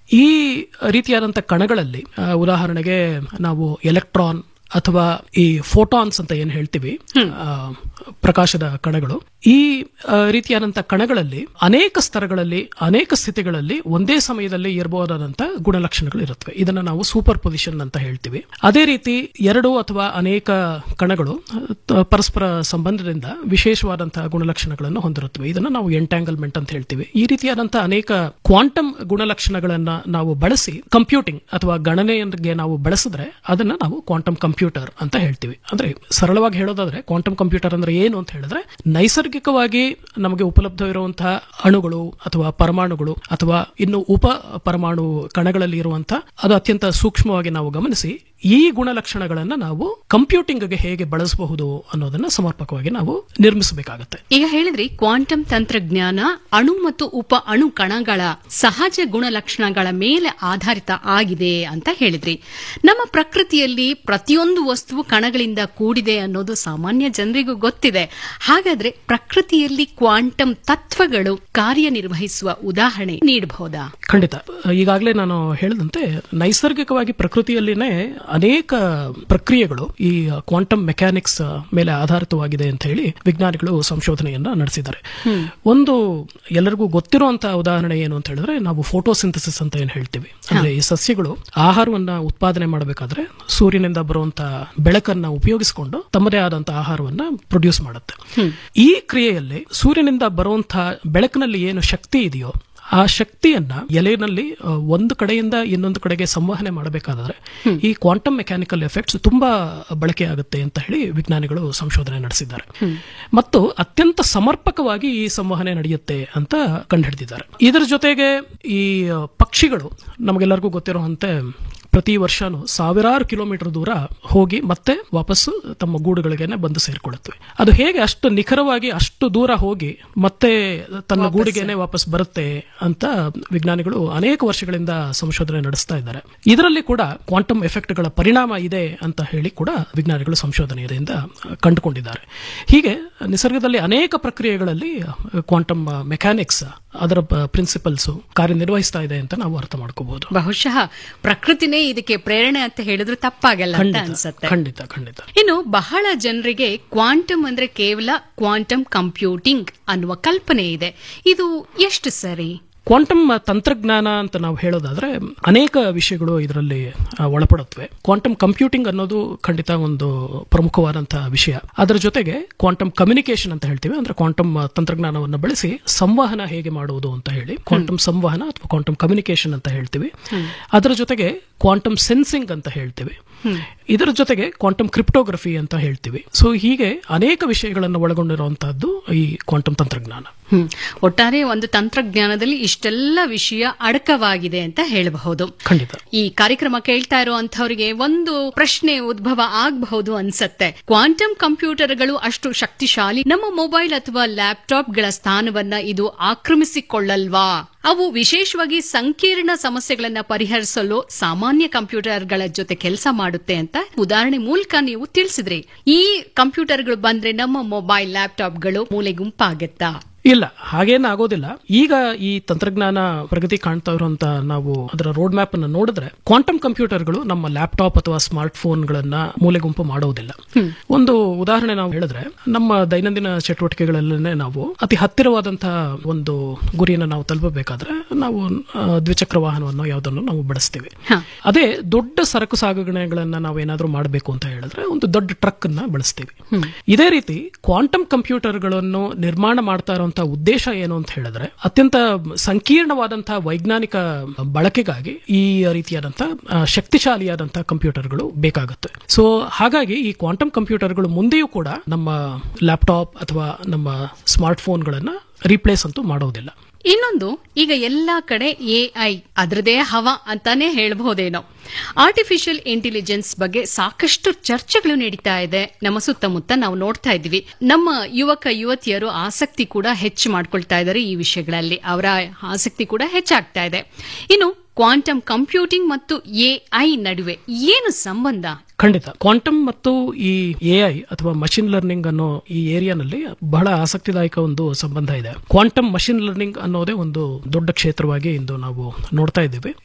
ಈ ರೀತಿಯಾದಂಥ ಕಣಗಳಲ್ಲಿ ಆ, ಉದಾಹರಣೆಗೆ ನಾವು ಎಲೆಕ್ಟ್ರಾನ್ ಅಥವಾ ಈ ಫೋಟಾನ್ಸ್ ಅಂತ ಏನ್ ಹೇಳ್ತೀವಿ ಆ, ಪ್ರಕಾಶದ ಕಣಗಳು ಈ ಆ, ರೀತಿಯಾದಂಥ ಕಣಗಳಲ್ಲಿ ಅನೇಕ ಸ್ತರಗಳಲ್ಲಿ ಅನೇಕ ಸ್ಥಿತಿಗಳಲ್ಲಿ ಒಂದೇ ಸಮಯದಲ್ಲಿ ಇರಬಹುದಾದಂಥ ಗುಣಲಕ್ಷಣಗಳು ಇರುತ್ತವೆ ಇದನ್ನ ನಾವು ಸೂಪರ್ ಪೊಸಿಷನ್ ಅಂತ ಹೇಳ್ತೀವಿ ಅದೇ ರೀತಿ ಎರಡು ಅಥವಾ ಅನೇಕ ಕಣಗಳು ತ- ಪರಸ್ಪರ ಸಂಬಂಧದಿಂದ ವಿಶೇಷವಾದಂತಹ ಗುಣಲಕ್ಷಣಗಳನ್ನು ಹೊಂದಿರುತ್ತವೆ ಇದನ್ನು ನಾವು ಎಂಟ್ಯಾಂಗಲ್ಮೆಂಟ್ ಅಂತ ಹೇಳ್ತೀವಿ ಈ ರೀತಿಯಾದಂತಹ ಅನೇಕ ಕ್ವಾಂಟಮ್ ಗುಣಲಕ್ಷಣಗಳನ್ನ ನಾವು ಬಳಸಿ ಕಂಪ್ಯೂಟಿಂಗ್ ಅಥವಾ ಗಣನೆಗೆ ನಾವು ಬಳಸಿದ್ರೆ ಅದನ್ನ ನಾವು ಕ್ವಾಂಟಮ್ ಕಂಪ್ಯೂಟರ್ ಅಂತ ಹೇಳ್ತೀವಿ ಅಂದ್ರೆ ಸರಳವಾಗಿ ಹೇಳೋದಾದ್ರೆ ಕ್ವಾಂಟಮ್ ಕಂಪ್ಯೂಟರ್ ಅಂದ್ರೆ ಏನು ಅಂತ ಹೇಳಿದ್ರೆ ನೈಸರ್ಗಿಕವಾಗಿ ನಮಗೆ ಉಪಲಬ್ಧವಿರುವಂತಹ ಅಣುಗಳು ಅಥವಾ ಪರಮಾಣುಗಳು ಅಥವಾ ಇನ್ನು ಉಪ ಪರಮಾಣು ಕಣಗಳಲ್ಲಿ ಇರುವಂತಹ ಅದು ಅತ್ಯಂತ ಸೂಕ್ಷ್ಮವಾಗಿ ನಾವು ಗಮನಿಸಿ ಈ ಗುಣಲಕ್ಷಣಗಳನ್ನ ನಾವು ಕಂಪ್ಯೂಟಿಂಗ್ಗೆ ಹೇಗೆ ಬಳಸಬಹುದು ಅನ್ನೋದನ್ನ ಸಮರ್ಪಕವಾಗಿ ನಾವು ನಿರ್ಮಿಸಬೇಕಾಗತ್ತೆ ಈಗ ಹೇಳಿದ್ರಿ ಕ್ವಾಂಟಮ್ ತಂತ್ರಜ್ಞಾನ ಅಣು ಮತ್ತು ಉಪ ಅಣು ಕಣಗಳ ಸಹಜ ಗುಣಲಕ್ಷಣಗಳ ಮೇಲೆ ಆಧಾರಿತ ಆಗಿದೆ ಅಂತ ಹೇಳಿದ್ರಿ ನಮ್ಮ ಪ್ರಕೃತಿಯಲ್ಲಿ ಪ್ರತಿಯೊಂದು ವಸ್ತುವು ಕಣಗಳಿಂದ ಕೂಡಿದೆ ಅನ್ನೋದು ಸಾಮಾನ್ಯ ಜನರಿಗೂ ಗೊತ್ತಿದೆ ಹಾಗಾದ್ರೆ ಪ್ರಕೃತಿಯಲ್ಲಿ ಕ್ವಾಂಟಮ್ ತತ್ವಗಳು ಕಾರ್ಯನಿರ್ವಹಿಸುವ ಉದಾಹರಣೆ ನೀಡಬಹುದಾ ಖಂಡಿತ ಈಗಾಗಲೇ ನಾನು ಹೇಳಿದಂತೆ ನೈಸರ್ಗಿಕವಾಗಿ ಪ್ರಕೃತಿಯಲ್ಲಿನೇ ಅನೇಕ ಪ್ರಕ್ರಿಯೆಗಳು ಈ ಕ್ವಾಂಟಮ್ ಮೆಕ್ಯಾನಿಕ್ಸ್ ಮೇಲೆ ಆಧಾರಿತವಾಗಿದೆ ಅಂತ ಹೇಳಿ ವಿಜ್ಞಾನಿಗಳು ಸಂಶೋಧನೆಯನ್ನ ನಡೆಸಿದ್ದಾರೆ ಒಂದು ಎಲ್ಲರಿಗೂ ಗೊತ್ತಿರುವಂತಹ ಉದಾಹರಣೆ ಏನು ಅಂತ ಹೇಳಿದ್ರೆ ನಾವು ಫೋಟೋಸಿಂಥಸಿಸ್ ಅಂತ ಏನ್ ಹೇಳ್ತೀವಿ ಅಂದ್ರೆ ಈ ಸಸ್ಯಗಳು ಆಹಾರವನ್ನ ಉತ್ಪಾದನೆ ಮಾಡಬೇಕಾದ್ರೆ ಸೂರ್ಯನಿಂದ ಬರುವಂತಹ ಬೆಳಕನ್ನ ಉಪಯೋಗಿಸಿಕೊಂಡು ತಮ್ಮದೇ ಆದಂತಹ ಆಹಾರವನ್ನ ಪ್ರೊಡ್ಯೂಸ್ ಮಾಡುತ್ತೆ ಈ ಕ್ರಿಯೆಯಲ್ಲಿ ಸೂರ್ಯನಿಂದ ಬರುವಂತಹ ಬೆಳಕಿನಲ್ಲಿ ಏನು ಶಕ್ತಿ ಇದೆಯೋ ಆ ಶಕ್ತಿಯನ್ನ ಎಲೆನಲ್ಲಿ ಆ, ಒಂದು ಕಡೆಯಿಂದ ಇನ್ನೊಂದು ಕಡೆಗೆ ಸಂವಹನೆ ಮಾಡಬೇಕಾದ್ರೆ ಈ ಕ್ವಾಂಟಮ್ ಮೆಕ್ಯಾನಿಕಲ್ ಎಫೆಕ್ಟ್ಸ್ ತುಂಬಾ ಬಳಕೆ ಆಗುತ್ತೆ ಅಂತ ಹೇಳಿ ವಿಜ್ಞಾನಿಗಳು ಸಂಶೋಧನೆ ನಡೆಸಿದ್ದಾರೆ ಮತ್ತು ಅತ್ಯಂತ ಸಮರ್ಪಕವಾಗಿ ಈ ಸಂವಹನೆ ನಡೆಯುತ್ತೆ ಅಂತ ಕಂಡುಹಿಡಿದಿದ್ದಾರೆ ಇದರ ಜೊತೆಗೆ ಈ ಆ, ಪಕ್ಷಿಗಳು ನಮಗೆಲ್ಲರಿಗೂ ಗೊತ್ತಿರುವಂತೆ ಪ್ರತಿ ವರ್ಷನೂ ಸಾವಿರಾರು ಕಿಲೋಮೀಟರ್ ದೂರ ಹೋಗಿ ಮತ್ತೆ ವಾಪಸ್ಸು ತಮ್ಮ ಗೂಡುಗಳಿಗೆನೆ ಬಂದು ಸೇರ್ಕೊಳ್ಳುತ್ತವೆ ಅದು ಹೇಗೆ ಅಷ್ಟು ನಿಖರವಾಗಿ ಅಷ್ಟು ದೂರ ಹೋಗಿ ಮತ್ತೆ ತನ್ನ ಗೂಡಿಗೆನೆ ವಾಪಸ್ ಬರುತ್ತೆ ಅಂತ ವಿಜ್ಞಾನಿಗಳು ಅನೇಕ ವರ್ಷಗಳಿಂದ ಸಂಶೋಧನೆ ನಡೆಸ್ತಾ ಇದ್ದಾರೆ ಇದರಲ್ಲಿ ಕೂಡ ಕ್ವಾಂಟಮ್ ಎಫೆಕ್ಟ್ಗಳ ಪರಿಣಾಮ ಇದೆ ಅಂತ ಹೇಳಿ ಕೂಡ ವಿಜ್ಞಾನಿಗಳು ಸಂಶೋಧನೆಯಿಂದ ಕಂಡುಕೊಂಡಿದ್ದಾರೆ ಹೀಗೆ ನಿಸರ್ಗದಲ್ಲಿ ಅನೇಕ ಪ್ರಕ್ರಿಯೆಗಳಲ್ಲಿ ಕ್ವಾಂಟಮ್ ಮೆಕ್ಯಾನಿಕ್ಸ್ ಅದರ ಪ್ರಿನ್ಸಿಪಲ್ಸ್ ಕಾರ್ಯನಿರ್ವಹಿಸ್ತಾ ಇದೆ ಅಂತ ನಾವು ಅರ್ಥ ಮಾಡ್ಕೋಬಹುದು ಬಹುಶಃ ಪ್ರಕೃತಿನೇ ಇದಕ್ಕೆ ಪ್ರೇರಣೆ ಅಂತ ಹೇಳಿದ್ರು ತಪ್ಪಾಗಲ್ಲ ಅಂತ ಖಂಡಿತ ಅನ್ಸುತ್ತೆ ಖಂಡಿತ ಖಂಡಿತ ಇನ್ನು ಬಹಳ ಜನರಿಗೆ ಕ್ವಾಂಟಮ್ ಅಂದ್ರೆ ಕೇವಲ ಕ್ವಾಂಟಮ್ ಕಂಪ್ಯೂಟಿಂಗ್ ಅನ್ನುವ ಕಲ್ಪನೆ ಇದೆ ಇದು ಎಷ್ಟು ಸರಿ ಕ್ವಾಂಟಮ್ ತಂತ್ರಜ್ಞಾನ ಅಂತ ನಾವು ಹೇಳೋದಾದ್ರೆ ಅನೇಕ ವಿಷಯಗಳು ಇದರಲ್ಲಿ ಆ, ಒಳಪಡುತ್ತವೆ ಕ್ವಾಂಟಮ್ ಕಂಪ್ಯೂಟಿಂಗ್ ಅನ್ನೋದು ಖಂಡಿತ ಒಂದು ಪ್ರಮುಖವಾದಂತಹ ವಿಷಯ ಅದರ ಜೊತೆಗೆ ಕ್ವಾಂಟಮ್ ಕಮ್ಯುನಿಕೇಶನ್ ಅಂತ ಹೇಳ್ತೀವಿ ಅಂದ್ರೆ ಕ್ವಾಂಟಮ್ ತಂತ್ರಜ್ಞಾನವನ್ನು ಬಳಸಿ ಸಂವಹನ ಹೇಗೆ ಮಾಡುವುದು ಅಂತ ಹೇಳಿ ಕ್ವಾಂಟಮ್ ಸಂವಹನ ಅಥವಾ ಕ್ವಾಂಟಮ್ ಕಮ್ಯುನಿಕೇಶನ್ ಅಂತ ಹೇಳ್ತೀವಿ ಅದರ ಜೊತೆಗೆ ಕ್ವಾಂಟಮ್ ಸೆನ್ಸಿಂಗ್ ಅಂತ ಹೇಳ್ತೀವಿ ಇದರ ಜೊತೆಗೆ ಕ್ವಾಂಟಮ್ ಕ್ರಿಪ್ಟೋಗ್ರಫಿ ಅಂತ ಹೇಳ್ತೀವಿ ಸೊ ಹೀಗೆ ಅನೇಕ ವಿಷಯಗಳನ್ನು ಒಳಗೊಂಡಿರುವಂತಹದ್ದು ಈ ಕ್ವಾಂಟಮ್ ತಂತ್ರಜ್ಞಾನ ಹ್ಮ್ ಒಟ್ಟಾರೆ ಒಂದು ತಂತ್ರಜ್ಞಾನದಲ್ಲಿ ಇಷ್ಟೆಲ್ಲ ವಿಷಯ ಅಡಕವಾಗಿದೆ ಅಂತ ಹೇಳಬಹುದು ಖಂಡಿತ ಈ ಕಾರ್ಯಕ್ರಮ ಕೇಳ್ತಾ ಇರುವಂತವರಿಗೆ ಒಂದು ಪ್ರಶ್ನೆ ಉದ್ಭವ ಆಗಬಹುದು ಅನ್ಸತ್ತೆ ಕ್ವಾಂಟಮ್ ಕಂಪ್ಯೂಟರ್ಗಳು ಅಷ್ಟು ಶಕ್ತಿಶಾಲಿ ನಮ್ಮ ಮೊಬೈಲ್ ಅಥವಾ ಲ್ಯಾಪ್ಟಾಪ್ಗಳ ಸ್ಥಾನವನ್ನ ಇದು ಆಕ್ರಮಿಸಿಕೊಳ್ಳಲ್ವಾ ಅವು ವಿಶೇಷವಾಗಿ ಸಂಕೀರ್ಣ ಸಮಸ್ಯೆಗಳನ್ನ ಪರಿಹರಿಸಲು ಸಾಮಾನ್ಯ ಕಂಪ್ಯೂಟರ್ಗಳ ಜೊತೆ ಕೆಲಸ ಮಾಡುತ್ತೆ ಅಂತ ಉದಾಹರಣೆ ಮೂಲಕ ನೀವು ತಿಳಿಸಿದ್ರಿ ಈ ಕಂಪ್ಯೂಟರ್ಗಳು ಬಂದ್ರೆ ನಮ್ಮ ಮೊಬೈಲ್ ಲ್ಯಾಪ್ಟಾಪ್ಗಳು ಮೂಲೆ ಗುಂಪಾಗತ್ತಾ ಇಲ್ಲ ಹಾಗೇನು ಆಗೋದಿಲ್ಲ ಈಗ ಈ ತಂತ್ರಜ್ಞಾನ ಪ್ರಗತಿ ಕಾಣ್ತಾ ಇರುವಂತ ನಾವು ಅದರ ರೋಡ್ ಮ್ಯಾಪ್ ಅನ್ನು ನೋಡಿದ್ರೆ ಕ್ವಾಂಟಮ್ ಕಂಪ್ಯೂಟರ್ಗಳು ನಮ್ಮ ಲ್ಯಾಪ್ಟಾಪ್ ಅಥವಾ ಸ್ಮಾರ್ಟ್ ಫೋನ್ಗಳನ್ನ ಮೂಲೆಗುಂಪು ಮಾಡೋದಿಲ್ಲ ಒಂದು ಉದಾಹರಣೆ ನಾವು ಹೇಳಿದ್ರೆ ನಮ್ಮ ದೈನಂದಿನ ಚಟುವಟಿಕೆಗಳಲ್ಲೇ ನಾವು ಅತಿ ಹತ್ತಿರವಾದಂತಹ ಒಂದು ಗುರಿಯನ್ನು ನಾವು ತಲುಪಬೇಕಾದ್ರೆ ನಾವು ಆ, ದ್ವಿಚಕ್ರ ವಾಹನವನ್ನು ಯಾವುದನ್ನು ನಾವು ಬಳಸ್ತೀವಿ ಹ. ಅದೇ ದೊಡ್ಡ ಸರಕು ಸಾಗಣೆಗಳನ್ನ ನಾವು ಏನಾದ್ರೂ ಮಾಡಬೇಕು ಅಂತ ಹೇಳಿದ್ರೆ ಒಂದು ದೊಡ್ಡ ಟ್ರಕ್ ಅನ್ನ ಬಳಸ್ತೀವಿ ಇದೇ ರೀತಿ ಕ್ವಾಂಟಮ್ ಕಂಪ್ಯೂಟರ್ಗಳನ್ನು ನಿರ್ಮಾಣ ಮಾಡ್ತಾ ಇರುವಂತಹ ಉದ್ದೇಶ ಏನು ಅಂತ ಹೇಳಿದ್ರೆ ಅತ್ಯಂತ ಸಂಕೀರ್ಣವಾದಂತಹ ವೈಜ್ಞಾನಿಕ ಬಳಕೆಗಾಗಿ ಈ ರೀತಿಯಾದಂತಹ ಆ, ಶಕ್ತಿಶಾಲಿಯಾದಂತಹ ಕಂಪ್ಯೂಟರ್ಗಳು ಬೇಕಾಗುತ್ತೆ ಸೊ ಹಾಗಾಗಿ ಈ ಕ್ವಾಂಟಮ್ ಕಂಪ್ಯೂಟರ್ಗಳು ಮುಂದೆಯೂ ಕೂಡ ನಮ್ಮ ಲ್ಯಾಪ್ಟಾಪ್ ಅಥವಾ ನಮ್ಮ ಸ್ಮಾರ್ಟ್ ಫೋನ್ಗಳನ್ನ ರೀಪ್ಲೇಸ್ ಅಂತೂ ಮಾಡೋದಿಲ್ಲ ಇನ್ನೊಂದು ಈಗ ಎಲ್ಲಾ ಕಡೆ ಎಐ ಅದರದೇ ಹವ ಅಂತಾನೆ ಹೇಳಬಹುದೇನೋ ಆರ್ಟಿಫಿಷಿಯಲ್ ಇಂಟೆಲಿಜೆನ್ಸ್ ಬಗ್ಗೆ ಸಾಕಷ್ಟು ಚರ್ಚೆಗಳು ನಡೀತಾ ಇದೆ ನಮ್ಮ ಸುತ್ತಮುತ್ತ ನಾವು ನೋಡ್ತಾ ಇದ್ವಿ ನಮ್ಮ ಯುವಕ ಯುವತಿಯರು ಆಸಕ್ತಿ ಕೂಡ ಹೆಚ್ಚು ಮಾಡ್ಕೊಳ್ತಾ ಇದ್ದಾರೆ ಈ ವಿಷಯಗಳಲ್ಲಿ ಅವರ ಆಸಕ್ತಿ ಕೂಡ ಹೆಚ್ಚಾಗ್ತಾ ಇದೆ ಇನ್ನು ಕ್ವಾಂಟಮ್ ಕಂಪ್ಯೂಟಿಂಗ್ ಮತ್ತು ಎಐ ನಡುವೆ ಏನು ಸಂಬಂಧ ಖಂಡಿತ ಕ್ವಾಂಟಮ್ ಮತ್ತು ಈ ಎಐ ಅಥವಾ ಮಷಿನ್ ಲರ್ನಿಂಗ್ ಅನ್ನೋ ಈ ಏರಿಯಾನಲ್ಲಿ ಬಹಳ ಆಸಕ್ತಿದಾಯಕ ಒಂದು ಸಂಬಂಧ ಇದೆ ಕ್ವಾಂಟಮ್ ಮಷಿನ್ ಲರ್ನಿಂಗ್ ಅನ್ನೋದೇ ಒಂದು ದೊಡ್ಡ ಕ್ಷೇತ್ರವಾಗಿ ಇಂದು ನಾವು ನೋಡ್ತಾ ಇದ್ದೀವಿ